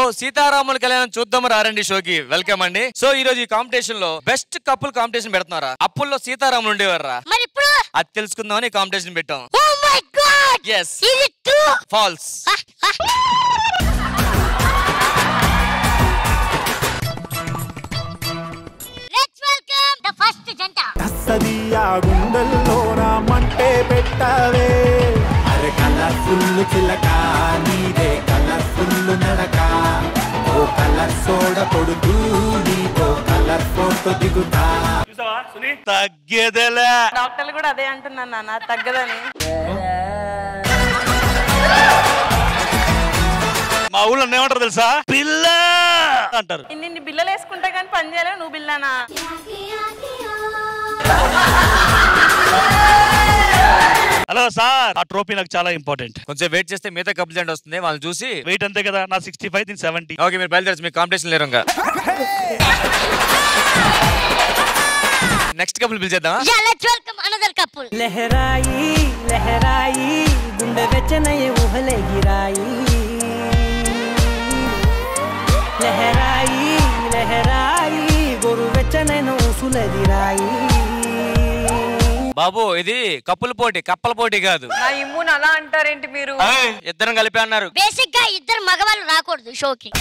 సీతారాముల కళ్యాణం చూద్దాం రారండి షోకి వెల్కమ్ అండి సో ఈ రోజు ఈ కాంపిటీషన్ లో బెస్ట్ కపుల్ కాంపిటీషన్ పెడుతున్నారా అప్పుల్లో సీతారాములు ఉండేవారా మరి ఇప్పుడు అది తెలుసుకుందామని కాంపిటీషన్ పెట్టాం ఓ మై గాడ్ ఎస్ ఇది true false let's welcome the first జంట తస్సది ఆ గుండెల్లోన మంటే పెట్టవే అరే కలర్ఫుల్ చిలక నీదే కలర్ఫుల్ నడక ఓ కలర్ సోడ కొడుతూ నీతో కలర్ ఫోటో దిగుతా తగ్గేదేలే డాక్టర్లు కూడా అదే అంటున్నాను నాన్న తగ్గదని మా ఊళ్ళో ఏమంటారు తెలుసా పిల్ల అంటారు ఇన్ని బిల్లలు వేసుకుంటా కానీ పని చేయలేవు నువ్వు బిల్లానా హలో సార్ ఆ ట్రోఫీ నాకు చాలా ఇంపార్టెంట్ కొంచెం వెయిట్ చేస్తే మిగతా కపుల్ జంట వస్తుంది వాళ్ళని చూసి వెయిట్ అంతే కదా నా సిక్స్టీ ఫైవ్ దీని సెవెంటీ ఓకే మీరు బయలుదేరచ్చు మీకు కాంపిటీషన్ లేరు ఇంకా నెక్స్ట్ కపుల్ పిలిచేద్దామా yeah let's welcome another couple लहराई लहराई गुंडे बेचने उहले गिराई लहराई लहराई गोरु बेचने उसूले दिराई బాబు ఇది కప్పుల పోటీ కప్పల పోటీ కాదు నా ఇమ్ముని అలా అంటారేంటి మీరు ఏయ్, ఇద్దరం కలిపి అన్నారు బేసిక్ గా ఇద్దరు మగవాళ్ళు రాకూడదు షోకి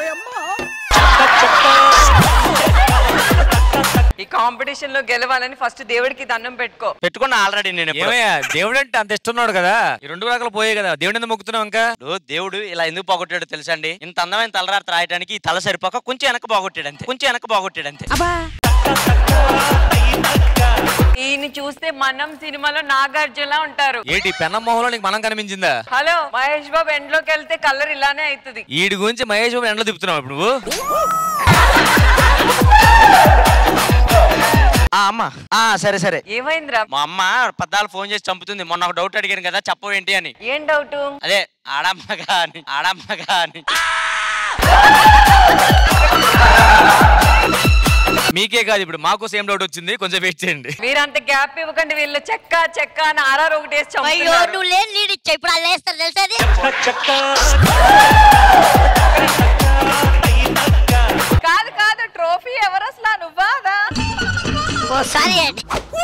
ఈ కాంపిటీషన్ లో గెలవాలని ఫస్ట్ దేవుడికి దండం పెట్టుకో పెట్టుకున్నా ఆల్రెడీ నేను ఏమయ్యా దేవుడు అంటే అంత ఇష్టన్నాడు కదా ఈ రెండు రకాలు పోయే కదా దేవుడు ఎందుకు మొక్కుతున్నావు ఇంకా ఇప్పుడు దేవుడు ఇలా ఎందుకు పోగొట్టాడు తెలుసా అండి ఇంత అందమైన తలరాత్రి రాయడానికి ఈ తల సరిపోక కొంచెం వెనక పోగొట్టాడు అంతే కొంచెం వెనక పోగొట్టాడు అంతే ఈయన చూస్తే మనం సినిమాలో నాగార్జునలా ఉంటారు ఏంటి పెన్న మొహంలో నీకు మనం కనిపించిందా హలో మహేష్ బాబు ఎండ్లోకి వెళ్తే కలర్ ఇలానే అవుతుంది వీడి గురించి మహేష్ బాబు ఎండలో తిప్పుతున్నావు ఇప్పుడు నువ్వు ఆ అమ్మ ఆ సరే సరే ఏమైందిరా మా అమ్మ పద్దాలు ఫోన్ చేసి చంపుతుంది మొన్న ఒక డౌట్ అడిగాను కదా చెప్పవేంటి అని ఏం డౌట్ అదే ఆడమ్మగా అని ఆడమ్మగా అని మీకే కాదు ఇప్పుడు మాకు సేమ్ డౌట్ వచ్చింది కొంచెం వెయిట్ చేయండి మీరంత గ్యాప్ ఇవ్వకండి వీళ్ళు చెక్క చెక్క అని ఆర్ఆర్ ఒకటి వేసి అయ్యో చంపుతున్నారు. నువ్వు లేని లీడ్ ఇచ్చా ఇప్పుడు వాళ్ళు వేస్తారు తెలుసా అది? కాదు కాదు ట్రోఫీ ఎవరు అసలు నువ్వా అదా? ఓ సారీ అండి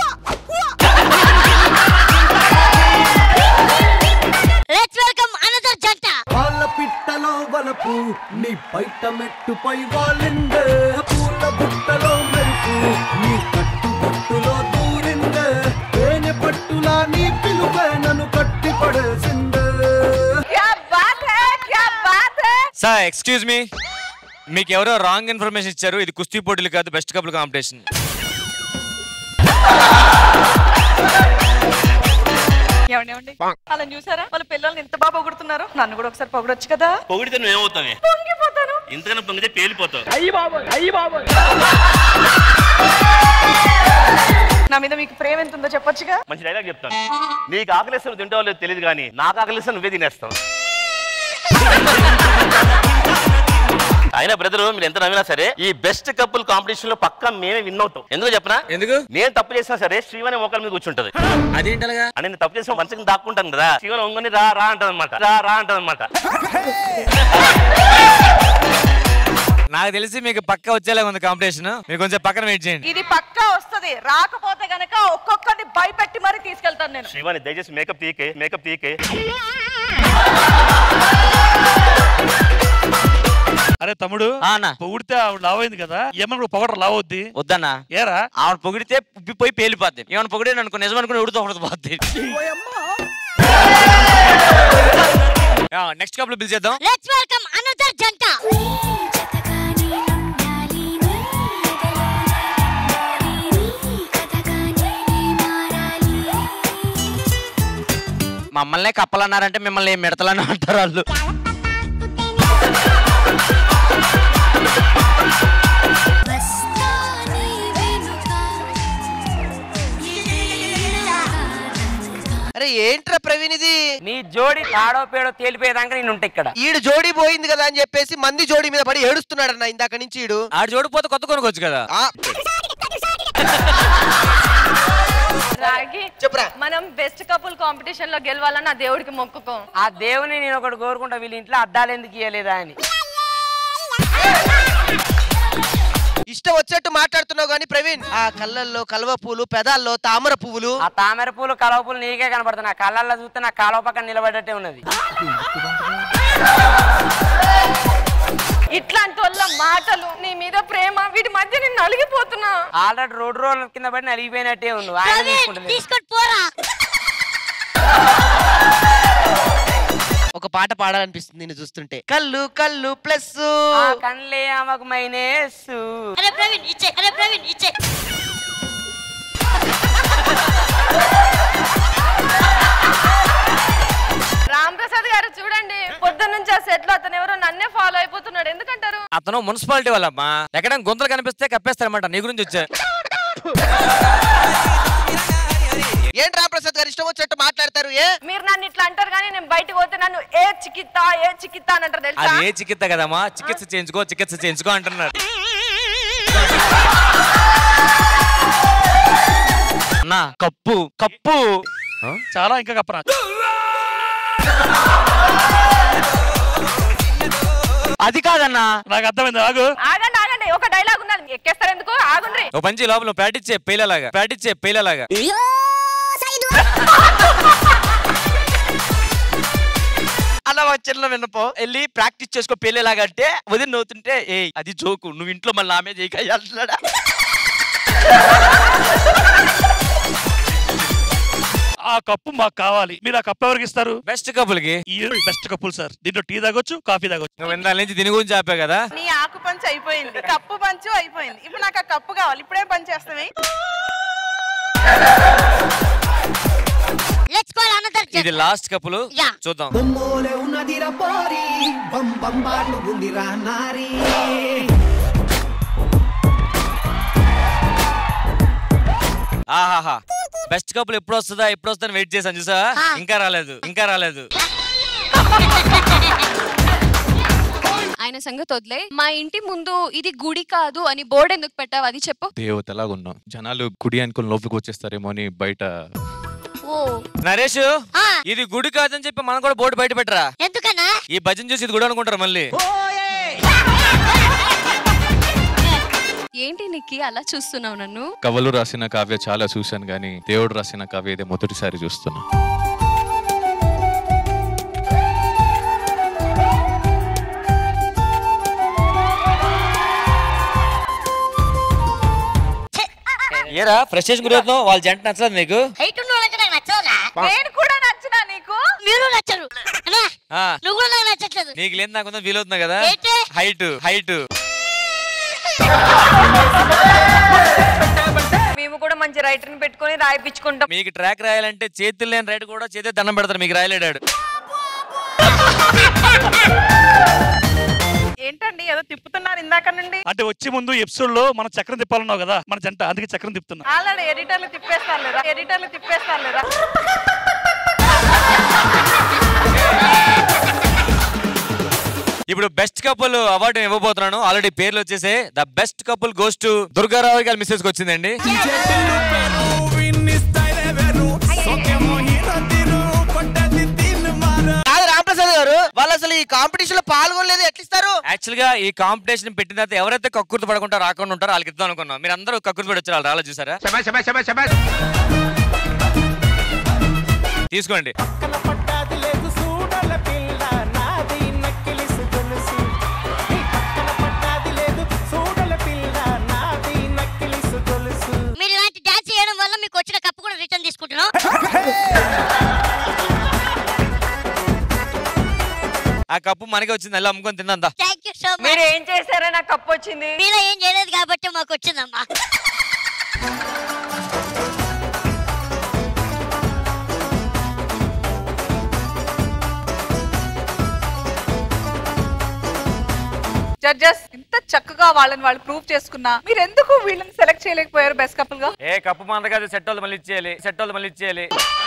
లెట్స్ వెల్కమ్ అనదర్ జంట వాళ్ళ పిట్టలో వలపు నీ బయట మెట్టుపై వాళ్ళిందే పూల బుట్టలో మెరుపు నీ కట్టు కట్టులో దూరిందే తేనె పట్టులా నీ పిలుపే నన్ను కట్టి పడేసిందే క్యా బాత్ హై క్యా బాత్ హై సార్ ఎక్స్క్యూజ్ మీ మీకు ఎవరో రాంగ్ ఇన్ఫర్మేషన్ ఇచ్చారు ఇది కుస్తీ పోటీలు కాదు బెస్ట్ కపుల్ కాంపిటీషన్ ఏమండి ఏమండి అలా చూసారా వాళ్ళ పిల్లల్ని ఎంత బాగా పొగుడుతున్నారు నన్ను కూడా ఒకసారి పొగడొచ్చు కదా పొగిడితే నువ్వు ఏమవుతావే పొంగిపోతాను ఇంతకన్నా పొంగితే పేలిపోతావు నా మీద మీకు ప్రేమ ఎంత ఉందో చెప్పొచ్చుగా మంచి డైలాగ్ చెప్తాను నీకు ఆకలిస్తాను తింటావో లేదో తెలియదు కానీ నాకు ఆకలిస్తాను నువ్వే తినేస్తావు అయినా బ్రదర్ మీరు ఎంత నవ్వినా సరే ఈ బెస్ట్ కపుల్ కాంపిటీషన్ లో పక్కా మేమే విన్ అవుతాం ఎందుకు చెప్పనా ఎందుకు నేను తప్పు చేసినా సరే శ్రీవాణి మోకాల మీద కూర్చుంటది అదేంటలాగా అని నేను తప్పు చేసిన మంచిగా దాక్కుంటాను కదా శ్రీవాణి ఒంగని రా రా అంటది అనమాట రా రా అంటది అనమాట నాకు తెలిసి మీకు పక్క వచ్చేలాగా ఉంది కాంపిటీషన్ మీరు కొంచెం పక్కన వెయిట్ చేయండి ఇది పక్కా వస్తది రాకపోతే గనక ఒక్కొక్కరిని భయపెట్టి మరీ తీసుకెళ్తాను నేను శ్రీవాణి దయచేసి మేకప్ తీకే మేకప్ తీకే అరే తమ్ముడు ఆ అన్న పొగిడితే ఆవిడ లావైంది కదా ఏమన్నా పొగడ లావద్ది వద్దన్నా ఏరా ఆవిడ పొగిడితే ఉబ్బిపోయి పేలిపోద్ది ఏమైనా పొగిడే అనుకో నిజం అనుకుని ఉడితో ఒకటి పోద్ది నెక్స్ట్ కపుల్ పిలిచేద్దాం లెట్స్ వెల్కమ్ అనదర్ జంట మమ్మల్నే కప్పలన్నారంటే మిమ్మల్ని మిడతలని అంటారు వాళ్ళు అరే ఏంట్రా ప్రవీణ్ ఇది నీ జోడి తాడో పేడో తేలిపోయేదాకా నేను ఉంటా ఇక్కడ ఈడు జోడీ పోయింది కదా అని చెప్పేసి మంది జోడీ మీద పడి ఏడుస్తున్నాడన్న ఇందాక నుంచి ఈడు ఆడు చూడపోతే కొత్త కొనుక్కోవచ్చు కదా ఆ, రాగి చెప్పురా మనం బెస్ట్ కపుల్ కాంపిటీషన్ లో గెలవాలని ఆ దేవుడికి మొక్కుకోం ఆ దేవుని నేను ఒకటి కోరుకుంటా వీళ్ళ ఇంట్లో అద్దాలు ఎందుకు ఇయ్యలేదా అని ఇష్టం వచ్చేట్టు మాట్లాడుతున్నావు కానీ ప్రవీణ్ ఆ కళ్ళల్లో కలువ పూలు పెదాల్లో తామర పువ్వులు ఆ తామర పూలు కలవ పూలు నీకే కనపడుతున్నా కళ్ళల్లో చూస్తే నా కాలువ పక్కన నిలబడ్డట్టే ఉన్నది ఇట్లాంటి వాళ్ళ మాటలు నీ మీద ప్రేమ వీటి మధ్య నేను నలిగిపోతున్నా ఆల్రెడీ రోడ్డు రోడ్ల కింద పడి నలిగిపోయినట్టే ఉండు ఆయన ప్రవీణ్ తీసుకుంటుంది తీసుకొని పోరా ఒక పాట పాడాలనిపిస్తుంది నిన్ను చూస్తుంటే కళ్ళు కళ్ళు ప్లస్ ఆ కళ్ళే ఆమెకు మైనేసు అరే ప్రవీణ్ ఇచ్చే అరే ప్రవీణ్ ఇచ్చే రామ్ ప్రసాద్ గారు చూడండి పొద్దున్న నుంచి ఆ సెట్ లో అతను ఎవరో నన్నే ఫాలో అయిపోతున్నాడు ఎందుకంటారు అతను మున్సిపాలిటీ వాళ్ళమ్మా ఎక్కడ గుంతలు కనిపిస్తే కప్పేస్తారన్నమాట నీ గురించి వచ్చా ఏంటి రామప్రసాద్ గారు ఇష్టం వచ్చేట్టు మాట్లాడతారు ఏ మీరు నన్ను ఇట్లా అంటారు కానీ నేను బయటకు పోతే నన్ను ఏ చికిత్తా ఏ చికిత్తా అని అంటారు తెలుసా అది ఏ చికిత్స కదమ్మా చికిత్స చేయించుకో చికిత్స చేయించుకో అంటున్నారు అన్నా కప్పు కప్పు చాలా ఇంకా కప్పరా అది కాదన్నా నాకు అర్థమైంది ఆగు ఆగండి ఆగండి ఒక డైలాగ్ ఉన్నది ఎక్కేస్తారు ఎందుకు ఆగుండ్రి ఓ పంచి లోపల ప్రాక్టీస్ చే పేలేలాగా ప్రాక్టీస్ చే పేలేలాగా అలా ఒక చిన్న విన్నపో వెళ్ళి ప్రాక్టీస్ చేసుకో పెళ్ళేలాగా అంటే వదిలి నవ్వుతుంటే ఏ అది జోకు నువ్వు ఇంట్లో మళ్ళీ ఆమె చేయక అంటున్నాడా ఆ కప్పు మాకు కావాలి మీరు ఆ కప్పు ఎవరికి ఇస్తారు బెస్ట్ కపుల్ కి ఈ బెస్ట్ కప్పులు సార్ దీంట్లో టీ తాగొచ్చు కాఫీ తాగొచ్చు నువ్వు ఇందాల నుంచి దీని గురించి చెప్పావు కదా నీ ఆకు పంచు అయిపోయింది కప్పు పంచు అయిపోయింది ఇప్పుడు నాకు ఆ కప్పు కావాలి ఇప్పుడే పంచ్ చేస్తావి లెట్స్ కాల్ అనదర్ ఇది లాస్ట్ కపుల్ యా. చూద్దాం బొమ్మోలే ఉన్నదిరా పోరి బం బంబాట్లు ఉందిరా నారి ఆహాహా బెస్ట్ కపుల్ ఎప్పుడు వస్తుందా ఎప్పుడు వస్తుందని వెయిట్ చేశాను చూసా ఇంకా రాలేదు ఇంకా రాలేదు ఆయన సంగతి వదిలే మా ఇంటి ముందు ఇది గుడి కాదు అని బోర్డు ఎందుకు పెట్టావు అది చెప్పు దేవతలాగా ఉన్నాం జనాలు గుడి అనుకుని లోపలికి వచ్చేస్తారేమో అని బయట ఓ నరేష్ ఇది గుడి కాదని చెప్పి మనం కూడా బోర్డు బయట పెట్టరా ఎందుకన్నా ఈ భజన చూసి ఇది గుడి అనుకుంటారు మళ్ళీ ఏంటి నిక్కి అలా చూస్తున్నావు నన్ను కవలు రాసిన కావ్య చాలా చూశాను కానీ దేవుడు రాసిన కావ్య ఇదే మొదటిసారి చూస్తున్నా ఏరా ఫ్రస్ట్రేషన్ గురవుతున్నావు వాళ్ళ జంట నచ్చలేదు నీకు హైట్ ఉన్న వాళ్ళంటే నాకు నచ్చదురా నేను కూడా నచ్చినా నీకు మీరు నచ్చరు అన్నా ఆ, నువ్వు కూడా నాకు నచ్చట్లేదు నీకు లేదు నాకు ఉందని వీలవుతున్నా కదా ఏంటి? హైట్ హైట్ మేము కూడా మంచి రైటర్ ని పెట్టుకొని రాయిపించుకుంటాం మీకు ట్రాక్ రాయాలంటే చేతులు లేని రైట్ కూడా చేతే దండం పెడతారు మీకు రాయలేడాడు ఏంటండి ఏదో తిప్పుతున్నారు ఇందాక నుండి అంటే వచ్చే ముందు ఎపిసోడ్ లో మనం చక్రం తిప్పాలన్నావు కదా మన జంట అందుకే చక్రం తిప్పుతున్నా ఆల్రెడీ ఎడిటర్లు తిప్పేస్తారు లేదా ఎడిటర్లు తిప్పేస్తారు లేదా ఇప్పుడు బెస్ట్ కపుల్ అవార్డు ఇవ్వబోతున్నాను ఆల్రెడీ పేర్లు వచ్చేసే the best couple goes to Durgarao గారి మిస్సెస్ వచ్చిందండి కాదు రామప్రసాద్ గారు వాళ్ళు అసలు ఈ కాంపిటీషన్ లో పాల్గొనలేదు ఎట్లా ఇస్తారు యాక్చువల్ గా ఈ కాంపిటీషన్ పెట్టిన తర్వాత ఎవరైతే కక్కుర్తి పడకుండా రాకుండా ఉంటారో వాళ్ళకి ఇద్దాం అనుకున్నాం మీరు అందరూ కక్కుర్తి పడి వచ్చారు వాళ్ళు రాలేదు చూసారా తీసుకోండి మీరు ఇలాంటి డాన్స్ చేయడం వల్ల మీకు వచ్చిన కప్పు కూడా రిటర్న్ తీసుకుంటున్నాం ఆ కప్పు మనకే వచ్చింది అలా అమ్ముకొని తిందా థ్యాంక్ యూ సో మచ్ మీరు ఏం చేశారో నాకు కప్పు వచ్చింది మీలో ఏం చేయలేదు కాబట్టి మాకు వచ్చిందమ్మా జడ్జెస్ ఇంత చక్కగా వాళ్ళని వాళ్ళు ప్రూవ్ చేసుకున్నా మీరు ఎందుకు వీళ్ళని సెలెక్ట్ చేయలేకపోయారు బెస్ట్ కపుల్ గా ఏ కప్పు మంద కాదు సెట్ వాళ్ళు మళ్ళీ ఇచ్చేయాలి సెట్ వాళ్ళు మళ్ళీ ఇచ్చేయాలి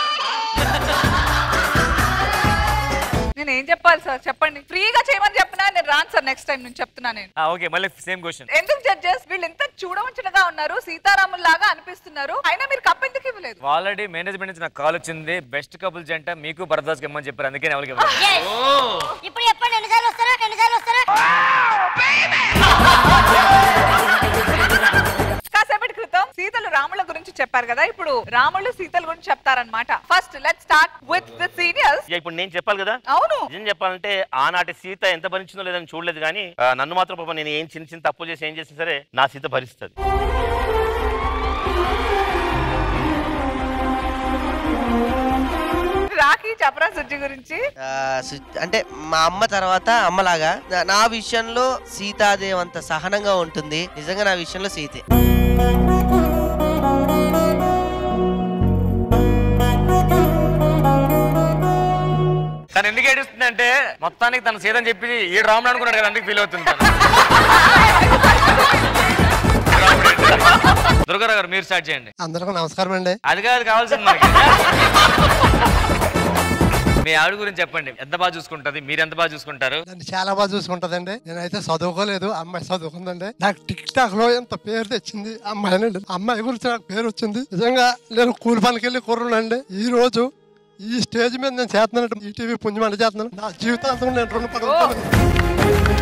నేను ఏం చెప్పాలి సార్ చెప్పండి ఫ్రీగా చేయమని చెప్పినా నేను రాను సార్ నెక్స్ట్ టైం నేను చెప్తున్నా నేను ఓకే మళ్ళీ సేమ్ క్వశ్చన్ ఎందుకు జడ్జెస్ వీళ్ళు ఎంత చూడముచ్చటగా ఉన్నారు సీతారాముల లాగా అనిపిస్తున్నారు అయినా మీరు కప్ ఎందుకు ఇవ్వలేదు ఆల్రెడీ మేనేజ్మెంట్ నుంచి నాకు కాల్ వచ్చింది బెస్ట్ కపుల్ జంట మీకు భరద్వాజ్కి ఇమ్మని చెప్పారు అందుకే నేను ఎవరికి ఇవ్వలేదు. ఇప్పుడు చెప్పండి ఎన్నిసార్లు వస్తారా ఎన్నిసార్లు వస్తారా చెప్పారు కదా ఇప్పుడు రాముళ్ళు సీతల గురించి చెప్తారనమాట first let start with the seniors ఇక ఇప్పుడు నేను చెప్పాలి కదా అవును నిజం చెప్పాలంటే ఆనాటి సీత ఎంత భరించిందో లేదని చూడలేదు కానీ ఆ, నన్ను మాత్రం పాపం నేను ఏం చిన్న చిన్న తప్పు చేసి ఏం చేసినా సరే నా సీత భరిస్తుంది రాఖీ చెప్పరా సుజ్జి గురించి ఆ, సు- అంటే మా అమ్మ తర్వాత అమ్మలాగా నా- నా విషయంలో సీతాదేవి అంత సహనంగా ఉంటుంది నిజంగా నా విషయంలో సీతే తను ఎందుకు ఏడుస్తుంది అంటే మొత్తానికి తన సీదని చెప్పి ఈ రాముడు అనుకున్నాడు కదా అందుకు ఫీల్ అవుతుంది తను. దుర్గారావు గారు మీరు స్టార్ట్ చేయండి అందరికీ నమస్కారం అండి అది కాదు కావాల్సింది మనకి మీ ఆవిడ గురించి చెప్పండి ఎంత బాగా చూసుకుంటది మీరు ఎంత బాగా చూసుకుంటారు నన్ను చాలా బాగా చూసుకుంటదండి నేనైతే చదువుకోలేదు అమ్మాయి చదువుకుందండి నాకు టిక్ టాక్ లో ఎంత పేరు తెచ్చింది అమ్మాయి అమ్మాయి గురించి నాకు పేరు వచ్చింది నిజంగా నేను కూలి పనికి వెళ్ళి కుర్రునండి ఈ రోజు ఈ స్టేజ్ మీద నేను చేస్తున్నాను ఈ టీవీ పుణ్యమంట చేస్తున్నాను నా జీవితాంతం నేను రెండు పనులు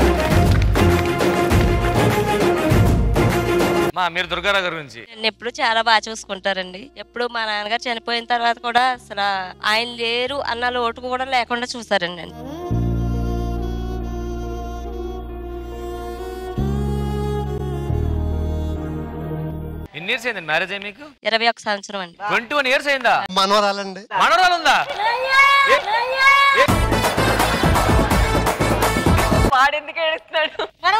మా మీరు దుర్గారావు గారి గురించి నన్ను ఎప్పుడు చాలా బాగా చూసుకుంటారండి ఎప్పుడు మా నాన్నగారు చనిపోయిన తర్వాత కూడా అసలు ఆయన లేరు అన్న లోటు కూడా లేకుండా చూసారండి నన్ను ఎన్ని ఇయర్స్ అయింది మ్యారేజ్ అయ్యి మీకు ఇరవై ఒక సంవత్సరం అండి ట్వంటీ వన్ ఇయర్స్ అయిందా మనవరాలండి మనవరాలు ఉందా వాడెందుకు ఏడుస్తున్నాడు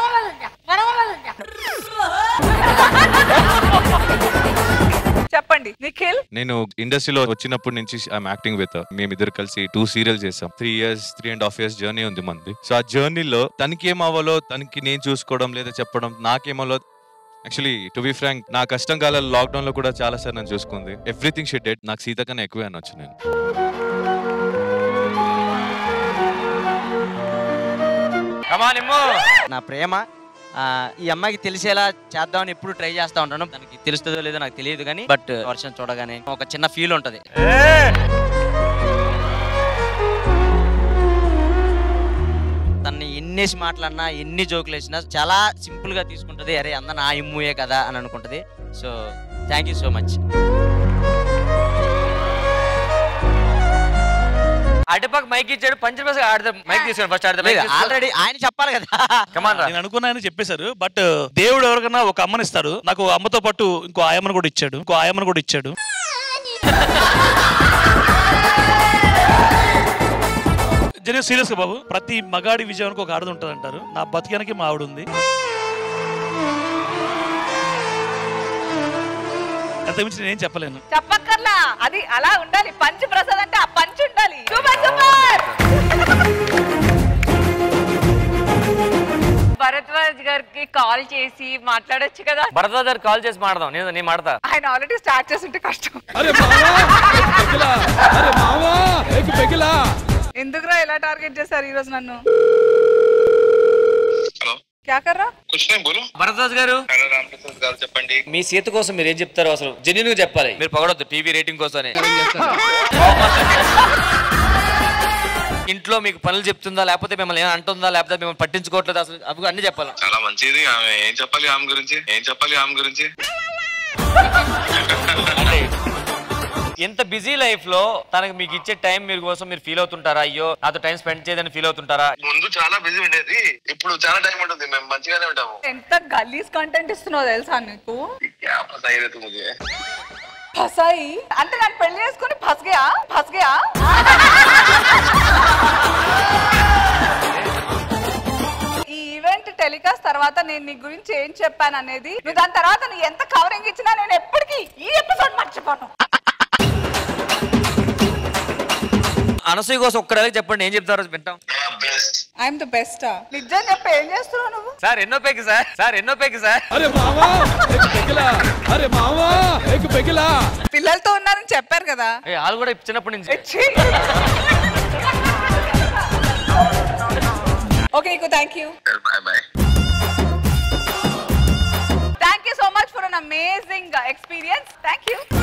చెప్పండి నిఖిల్ నేను ఇండస్ట్రీలో వచ్చినప్పటి నుంచి ఐఎమ్ యాక్టింగ్ విత్ మేమిద్దరు కలిసి టూ సీరియల్ చేసాం three years three and half years journey ఉంది మంది సో ఆ జర్నీలో తనకి ఏం అవ్వాలో తనకి నేను చూసుకోవడం లేదా చెప్పడం నాకేమవ్వాలో యాక్చువల్లీ టు బి ఫ్రాంక్ నా కష్టం కాలాలు లాక్డౌన్ లో కూడా చాలా సార్ నన్ను చూసుకుంది ఎవ్రీథింగ్ షెడ్ డెడ్ నాకు సీత కన్నా ఎక్కువే అనొచ్చు నేను నా ప్రేమ ఆ, ఈ అమ్మాయికి తెలిసేలా చేద్దామని ఎప్పుడు ట్రై చేస్తా ఉంటాను తనకి తెలుస్తుందో లేదో నాకు తెలియదు కానీ బట్ వర్షం చూడగానే ఒక చిన్న ఫీల్ ఉంటది తన్ని ఎన్నేసి మాటలన్నా ఎన్ని జోకులు వేసినా చాలా సింపుల్ గా తీసుకుంటది అరే అంద నా ఇమ్ముయే కదా అని అనుకుంటది so thank you so much అటుపక్క మైక్ ఇచ్చాడు పంచర్ ఆడదా మైక్ తీసుకోండి ఫస్ట్ ఆడదా మైక్ ఆల్రెడీ ఆయన చెప్పాలి కదా కమాన్ రా నేను అనుకున్నాయని చెప్పేశారు బట్ దేవుడు ఎవరికన్నా ఒక అమ్మని ఇస్తాడు నాకు అమ్మతో పాటు ఇంకో ఆయమ్మను కూడా ఇచ్చాడు ఇంకో ఆయమ్మను కూడా ఇచ్చాడు జన సీరియస్ గా బాబు ప్రతి మగాడి విజయానికి ఒక ఆడది ఉంటుంది అంటారు నా బతికానికి మా ఆవిడ ఉంది అంతకుమించి నేనేం చెప్పలేను చెప్పక్కర్లా అది అలా ఉండాలి పంచ్ ప్రసాద్ అంటే ఆ పంచ్ ఉండాలి సూపర్ సూపర్ భరద్వాజ్ గారికి కాల్ చేసి మాట్లాడొచ్చు కదా భరద్వాజ్ గారు కాల్ చేసి మాడదాం నేను నేను మాడతా ఆయన ఆల్రెడీ స్టార్ట్ చేస్తుంటే కష్టం ఎందుకురా ఎలా టార్గెట్ చేశారు ఈ రోజు నన్ను క్యా కర్రా భరద్వాజ్ గారు చెప్పండి మీ సీత కోసం మీరు ఏం చెప్తారో అసలు జెన్యున్ గా చెప్పాలి మీరు పొగడొద్దు టీవీ రేటింగ్ కోసమే ఇంట్లో మీకు పనులు చెప్తుందా లేకపోతే మిమ్మల్ని ఏమైనా అంటుందా లేకపోతే మిమ్మల్ని పట్టించుకోవట్లేదు అసలు అవి అన్ని చెప్పాలి చాలా మంచిది ఆమె ఏం చెప్పాలి ఆమె గురించి ఏం చెప్పాలి ఆమె గురించి అంటే ఇంత బిజీ లైఫ్ లో తనకి మీకు ఇచ్చే టైం మీరు కోసం మీరు ఫీల్ అవుతుంటారా అయ్యో నాతో టైం స్పెండ్ చేయదని ఫీల్ అవుతుంటారా ముందు చాలా బిజీ ఉండేది ఇప్పుడు చాలా టైం ఉంటుంది మేము మంచిగానే ఉంటాము ఎంత గలీస్ కంటెంట్ ఇస్తున్నావు తెలుసా నీకు क्या पता ही रहता मुझे ఫసాయి అంటే నన్ను పెళ్లి చేసుకుని ఫస్గయా ఫస్గయా ఈ ఈవెంట్ టెలికాస్ట్ తర్వాత నేను నీ గురించి ఏం చెప్పాను అనేది నువ్వు దాని తర్వాత నువ్వు ఎంత కవరింగ్ ఇచ్చినా నేను ఎప్పటికీ ఈ ఎపిసోడ్ మర్చిపోను అనసూయ కోసం ఒక్కడే చెప్పండి ఏం చెప్తారో వింటాం ఐఎమ్ ద బెస్ట్ నిజం చెప్పి ఏం చేస్తున్నావు నువ్వు సార్ ఎన్నో పెగ్ సార్ సార్ ఎన్నో పెగ్ సార్ అరే మావా అరే మావా ఏక్ పెగిలా పిల్లలతో ఉన్నారని చెప్పారు కదా ఏ, వాళ్ళు కూడా చిన్నప్పటి నుంచి ఓకే నీకు thank you bye bye thank you so much for an amazing experience thank you